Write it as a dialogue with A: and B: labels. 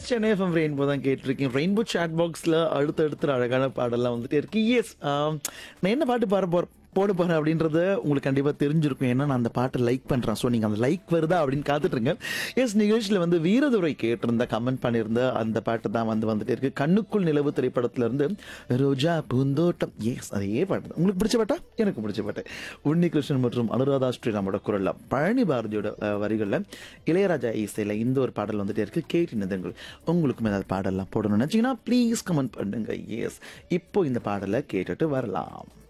A: Chennai FM rainbow தான் கேட்டிருக்கேன் rainbow chat பாக்ஸில் அடுத்தடுத்து அழகான பாடலாம் வந்துட்டே இருக்கு எஸ் நான் என்ன பாட்டு பாட போற போட போறேன் அப்படின்றது உங்களுக்கு கண்டிப்பாக தெரிஞ்சிருக்கும் ஏன்னா நான் அந்த பாட்டை லைக் பண்ணுறேன் ஸோ நீங்கள் அந்த லைக் வருதா அப்படின்னு காத்துட்ருங்க எஸ் நிகழ்ச்சியில் வந்து வீரதுரை கேட்டிருந்த கமெண்ட் பண்ணியிருந்த அந்த பாட்டு தான் வந்து வந்துட்டே இருக்கு கண்ணுக்குள் நிலவு திரைப்படத்துல இருந்து ரோஜா பூந்தோட்டம் எஸ் அதே பாட்டு தான். உங்களுக்கு பிடிச்ச பாட்டா எனக்கு பிடிச்ச பாட்டு உன்னி கிருஷ்ணன் மற்றும் அனுராதா ஸ்ரீராமோட குரல்ல பழனி பாரதியோட அஹ், வரிகள்ல இளையராஜா இசையில இந்த ஒரு பாடல் வந்துட்டே இருக்கு கேட்டு நிதங்கள் உங்களுக்கும் ஏதாவது பாடல்லாம் போடணும்னு நினச்சிங்கன்னா ப்ளீஸ் கமெண்ட் பண்ணுங்க எஸ் இப்போ இந்த பாடலை கேட்டுட்டு வரலாம்